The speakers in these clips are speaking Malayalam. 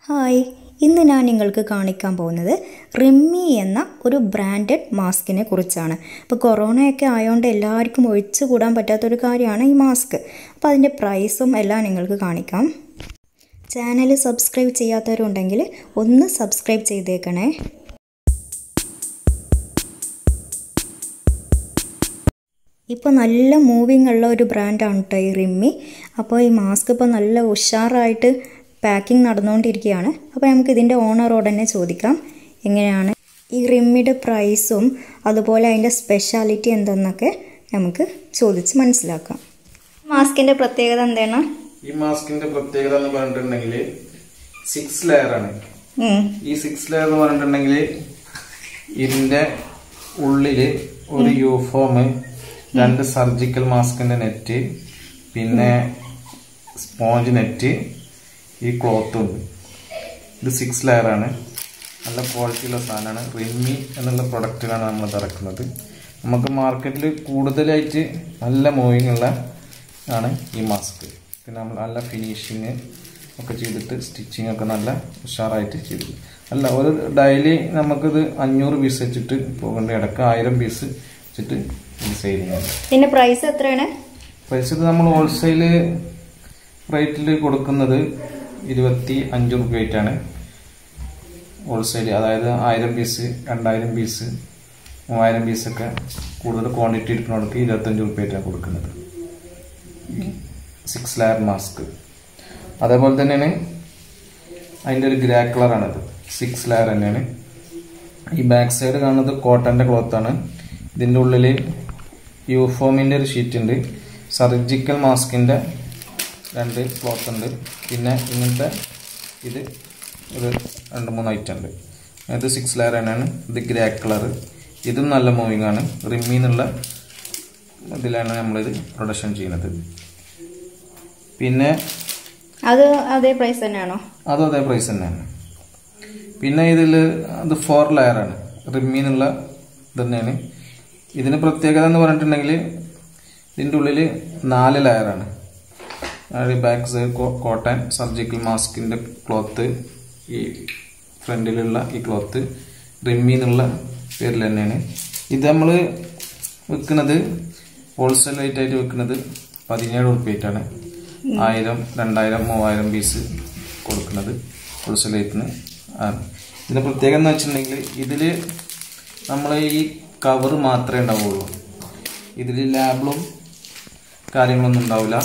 ഹായ് ഇന്ന് ഞാൻ നിങ്ങൾക്ക് കാണിക്കാൻ പോകുന്നത് റിമ്മി എന്ന ഒരു ബ്രാൻഡഡ് മാസ്കിനെ കുറിച്ചാണ് അപ്പോൾ കൊറോണയൊക്കെ ആയതുകൊണ്ട് എല്ലാവർക്കും ഒഴിച്ചു കൂടാൻ പറ്റാത്തൊരു കാര്യമാണ് ഈ മാസ്ക് അപ്പോൾ അതിൻ്റെ പ്രൈസും എല്ലാം നിങ്ങൾക്ക് കാണിക്കാം ചാനൽ സബ്സ്ക്രൈബ് ചെയ്യാത്തവരുണ്ടെങ്കിൽ ഒന്ന് സബ്സ്ക്രൈബ് ചെയ്തേക്കണേ ഇപ്പോൾ നല്ല മൂവിങ് ഉള്ള ഒരു ബ്രാൻഡാണ് കേട്ടോ ഈ റിമ്മി അപ്പോൾ ഈ മാസ്ക് ഇപ്പോൾ നല്ല ഉഷാറായിട്ട് പാക്കിംഗ് നടന്നുകൊണ്ടിരിക്കുകയാണ് അപ്പോൾ നമുക്ക് ഇതിൻ്റെ ഓണറോട് തന്നെ ചോദിക്കാം എങ്ങനെയാണ് ഈ റിമ്മിയുടെ പ്രൈസും അതുപോലെ അതിൻ്റെ സ്പെഷ്യാലിറ്റി എന്തെന്നൊക്കെ നമുക്ക് ചോദിച്ച് മനസ്സിലാക്കാം മാസ്കിൻ്റെ പ്രത്യേകത എന്താണ് ഈ മാസ്കിന്റെ പ്രത്യേകത എന്ന് പറഞ്ഞിട്ടുണ്ടെങ്കിൽ സിക്സ് ലെയർ ആണ് ഈ സിക്സ് ലെയർ എന്ന് പറഞ്ഞിട്ടുണ്ടെങ്കിൽ ഇതിന്റെ ഉള്ളില് ഒരു യൂഫോം രണ്ട് സർജിക്കൽ മാസ്കിന്റെ നെറ്റ് പിന്നെ സ്പോഞ്ച് നെറ്റ് ഈ ക്ലോത്തും ഉണ്ട് ഇത് സിക്സ് ലെയർ ആണ് നല്ല ക്വാളിറ്റിയുള്ള സാധനമാണ് റിമ്മി എന്നുള്ള പ്രൊഡക്റ്റിലാണ് നമ്മൾ ഇത് ഇറക്കുന്നത് നമുക്ക് മാർക്കറ്റിൽ കൂടുതലായിട്ട് നല്ല മൂവിങ് ഉള്ള ആണ് ഈ മാസ്ക് പിന്നെ നമ്മൾ നല്ല ഫിനിഷിങ് ഒക്കെ ചെയ്തിട്ട് സ്റ്റിച്ചിങ് ഒക്കെ നല്ല ഉഷാറായിട്ട് ചെയ്തു അല്ല ഒരു ഡെയിലി നമുക്കിത് അഞ്ഞൂറ് പീസ് വെച്ചിട്ട് പോകേണ്ട ഇടയ്ക്ക് ആയിരം പീസ് വെച്ചിട്ട് സെയിൽ ചെയ്യുന്നുണ്ട് ഇതിൻ്റെ പ്രൈസ് എത്രയാണ് പൈസ ഇത് നമ്മൾ ഹോൾസെയിൽ റേറ്റിൽ കൊടുക്കുന്നത് ഇരുപത്തി അഞ്ച് റുപ്യായിട്ടാണ് ഹോൾസെയിൽ അതായത് ആയിരം പീസ് രണ്ടായിരം പീസ് മൂവായിരം പീസൊക്കെ കൂടുതൽ ക്വാണ്ടിറ്റി എടുക്കുന്നവർക്ക് ഇരുപത്തഞ്ച് റുപ്യായിട്ടാണ് കൊടുക്കുന്നത് സിക്സ് ലെയർ മാസ്ക് അതേപോലെ തന്നെയാണ് അതിൻ്റെ ഒരു ഗ്രേ കളറാണിത് സിക്സ് ലെയർ തന്നെയാണ് ഈ ബാക്ക് സൈഡ് കാണുന്നത് കോട്ടൻ്റെ ക്ലോത്താണ് ഇതിൻ്റെ ഉള്ളിൽ യൂഫോമിൻ്റെ ഒരു ഷീറ്റ് ഉണ്ട് സർജിക്കൽ മാസ്കിൻ്റെ രണ്ട് ക്ലോത്ത് ഉണ്ട് പിന്നെ ഇങ്ങനത്തെ ഇത് ഒരു രണ്ട് മൂന്ന് ഐറ്റം ഉണ്ട് ഇത് സിക്സ് ലെയർ തന്നെയാണ് ഇത് ഗ്രേ കളർ ഇതും നല്ല മൂവിങ് ആണ് റിമ്മി എന്നുള്ള ഇതിലാണ് നമ്മളിത് പ്രൊഡക്ഷൻ ചെയ്യുന്നത് പിന്നെ അത് അതേ പ്രൈസ് തന്നെയാണോ അതും അതേ പ്രൈസ് തന്നെയാണ് പിന്നെ ഇതിൽ ഇത് ഫോർ ലെയർ ആണ് റിമ്മി എന്നുള്ള ഇത് തന്നെയാണ് ഇതിന് പ്രത്യേകത എന്ന് പറഞ്ഞിട്ടുണ്ടെങ്കിൽ ഇതിൻ്റെ ഉള്ളിൽ നാല് ലെയറാണ് അതായത് ബാക്ക് സൈഡ് കോട്ടൺ സർജിക്കൽ മാസ്കിൻ്റെ ക്ലോത്ത് ഈ ഫ്രണ്ടിലുള്ള ഈ ക്ലോത്ത് റിമ്മി എന്നുള്ള പേരിൽ തന്നെയാണ് ഇത് നമ്മൾ വിൽക്കുന്നത് ഹോൾസെയിൽ റേറ്റ് ആയിട്ട് വിൽക്കുന്നത് പതിനേഴ് ഉറുപ്പ്യായിട്ടാണ് ആയിരം രണ്ടായിരം മൂവായിരം പീസ് കൊടുക്കുന്നത് ഹോൾസെയിൽ റേറ്റിന് ആണ് ഇതിൻ്റെ പ്രത്യേകത എന്ന് വെച്ചിട്ടുണ്ടെങ്കിൽ ഇതിൽ നമ്മൾ ഈ കവർ മാത്രമേ ഉണ്ടാവുള്ളൂ ഇതിൽ ലാബിളും കാര്യങ്ങളൊന്നും ഉണ്ടാവില്ല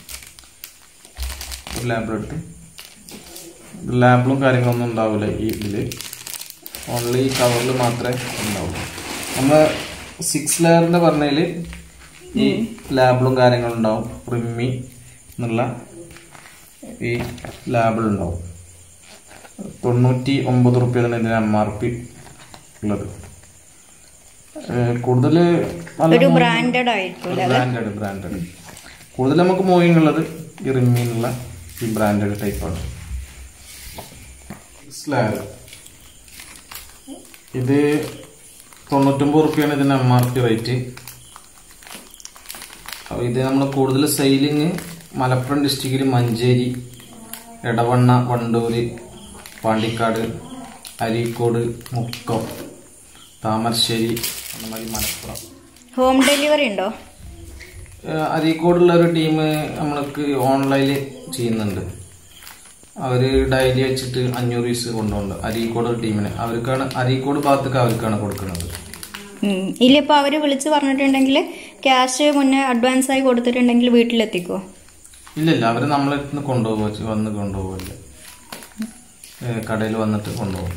ഒരു ലാബിലെടുത്ത് ലാബിളും കാര്യങ്ങളൊന്നും ഉണ്ടാവില്ല ഈ ഇതിൽ ഓൺലി ഈ കവറിൽ മാത്രമേ ഉണ്ടാവുള്ളൂ നമ്മൾ സിക്സ് ലെയറിൻ്റെ പറഞ്ഞതിൽ ഈ ലാബിളും കാര്യങ്ങളും ഉണ്ടാവും റിമ്മി എന്നുള്ള ഈ ലാബിൾ ഉണ്ടാവും തൊണ്ണൂറ്റി ഒമ്പത് റുപ്യാണ് ഇതിന് എം ആർ പി ഉള്ളത് കൂടുതൽ ഒരു ബ്രാൻഡഡ് ആയിരിക്കും ബ്രാൻഡഡ് ബ്രാൻഡഡ് കൂടുതൽ നമുക്ക് മൂവിങ് ഉള്ളത് ഈ റിമ്മി എന്നുള്ള ഈ ബ്രാൻഡഡ് ടൈപ്പാണ് സ്ലാബ് ഇത് തൊണ്ണൂറ്റൊമ്പത് റുപ്യാണ് ഇതിന് എം ആർ പി റേറ്റ് അപ്പോൾ ഇത് നമ്മൾ കൂടുതൽ സെയിലിങ് മലപ്പുറം ഡിസ്ട്രിക്റ്റിൽ മഞ്ചേരി എടവണ്ണ വണ്ടൂര് പാണ്ടിക്കാട് അരീക്കോട് മുക്കം താമരശ്ശേരി അതുമാതിരി മലപ്പുറം ഹോം ഡെലിവറി ഉണ്ടോ ഏഹ് അരീക്കോടുള്ള ഒരു ടീം നമ്മൾക്ക് ഓൺലൈനിൽ ചെയ്യുന്നുണ്ട് അവർ ഡയലി വെച്ചിട്ട് അഞ്ഞൂറ് പീസ് കൊണ്ടുപോകുന്നുണ്ട് അരീക്കോട് ഒരു ടീമിന് അവർക്കാണ് അരീക്കോട് ഭാഗത്തേക്ക് അവർക്കാണ് കൊടുക്കുന്നത് ഇല്ലിപ്പോൾ അവർ വിളിച്ച് പറഞ്ഞിട്ടുണ്ടെങ്കിൽ ക്യാഷ് മുന്നേ അഡ്വാൻസ് ആയി കൊടുത്തിട്ടുണ്ടെങ്കിൽ വീട്ടിലെത്തിക്കോ ഇല്ലില്ല അവർ നമ്മളെ അടുത്ത് കൊണ്ടുപോകുക വന്ന് കൊണ്ടുപോകില്ല കടയിൽ വന്നിട്ട് കൊണ്ടുപോകും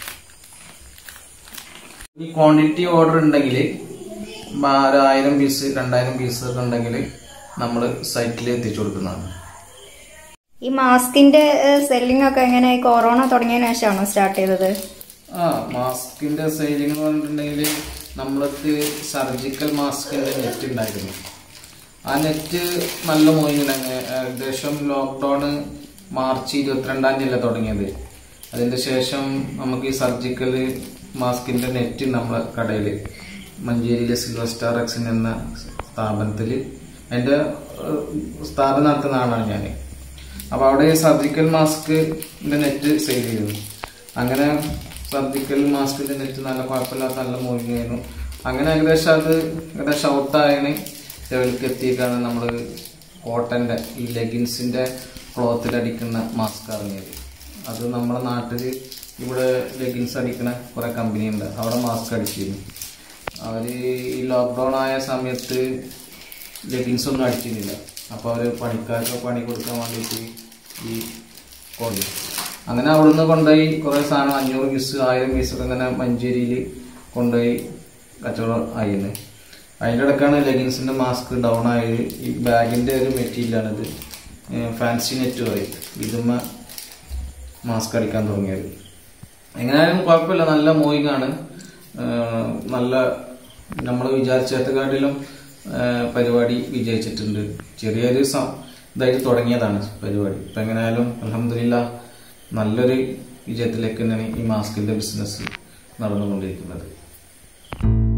ഈ ക്വാണ്ടിറ്റി ഓർഡർ ഉണ്ടെങ്കിൽ ഒരു ആയിരം പീസ് രണ്ടായിരം പീസ് ഒക്കെ ഉണ്ടെങ്കിൽ നമ്മൾ സൈറ്റിൽ എത്തിച്ചു കൊടുക്കുന്നതാണ് ഈ മാസ്കിന്റെ സെല്ലിംഗ് ഒക്കെ എങ്ങനെ ഈ കൊറോണ തുടങ്ങിയതിനു ശേഷമാണോ സ്റ്റാർട്ട് ചെയ്തത് ആ മാസ്കിന്റെ സെയിലിംഗ് എന്ന് പറഞ്ഞിട്ടുണ്ടെങ്കിൽ നമ്മൾക്ക് സർജിക്കൽ മാസ്കിന്റെ നെറ്റ് ഉണ്ടായിരുന്നു ആ നെറ്റ് നല്ല മൂവിങ്ങിലാണ് ഏകദേശം ലോക്ക്ഡൗൺ മാർച്ച് ഇരുപത്തിരണ്ടാം തീയതി തുടങ്ങിയത് അതിന്റെ ശേഷം നമുക്ക് ഈ സർജിക്കൽ മാസ്കിന്റെ നെറ്റ് നമ്മളെ കടയിൽ മഞ്ചേരിയിലെ സിൽവർ സ്റ്റാർ എക്സിൻ എന്ന സ്ഥാപനത്തിൽ എൻ്റെ സ്ഥാപനം നടത്തുന്ന ആളാണ് ഞാൻ അപ്പോൾ അവിടെ സർജിക്കൽ മാസ്കിന്റെ നെറ്റ് സെയിൽ ചെയ്തു അങ്ങനെ സർജിക്കൽ മാസ്കിന്റെ നെറ്റ് നല്ല കുഴപ്പമില്ലാത്ത നല്ല മൂവിങ് ആയിരുന്നു അങ്ങനെ ഏകദേശം അത് ഏകദേശം ഔട്ടായതിന് ലെവലിലേക്ക് എത്തിയിട്ടാണ് നമ്മൾ കോട്ടന്റെ ഈ ലെഗിൻസിന്റെ ക്ലോത്തിൽ അടിക്കുന്ന മാസ്ക് ഇറങ്ങിയത് അത് നമ്മുടെ നാട്ടിൽ ഇവിടെ ലെഗിൻസ് അടിക്കുന്ന കുറെ കമ്പനി ഉണ്ട് അവിടെ മാസ്ക് അടിച്ചിരുന്നു അവര് ഈ ലോക്ക്ഡൗൺ ആയ സമയത്ത് ലെഗിൻസ് ഒന്നും അടിച്ചിരുന്നില്ല അപ്പോൾ അവർ പണിക്കാർക്ക് പണി കൊടുക്കാൻ വേണ്ടിയിട്ട് ഈ കൊണ്ടു അങ്ങനെ അവിടുന്ന് കൊണ്ടുപോയി കുറേ സാധനം അഞ്ഞൂറ് പീസ് ആയിരം പീസൊക്കെ ഇങ്ങനെ മഞ്ചേരിയിൽ കൊണ്ടുപോയി കച്ചവടം ആയിരുന്നു അതിൻ്റെ ഇടയ്ക്കാണ് ലെഗിൻസിൻ്റെ മാസ്ക് ഡൗൺ ആയത് ഈ ബാഗിൻ്റെ ഒരു മെറ്റീരിയലാണിത് ഫാൻസി നെറ്റ് പറയും ഇതുമ്മ മാസ്ക് അടിക്കാൻ തുടങ്ങിയത് എങ്ങനെയായാലും കുഴപ്പമില്ല നല്ല മൂവിങ് ആണ് ഏഹ് നല്ല നമ്മൾ വിചാരിച്ചതിനെക്കാട്ടിലും ഏഹ് പരിപാടി വിജയിച്ചിട്ടുണ്ട് ചെറിയൊരു സ- ഇതായിട്ട് തുടങ്ങിയതാണ് പരിപാടി ഇപ്പം എങ്ങനെയായാലും അലഹമില്ല നല്ലൊരു വിജയത്തിലേക്ക് തന്നെയാണ് ഈ മാസ്കിന്റെ ബിസിനസ് നടന്നുകൊണ്ടിരിക്കുന്നത്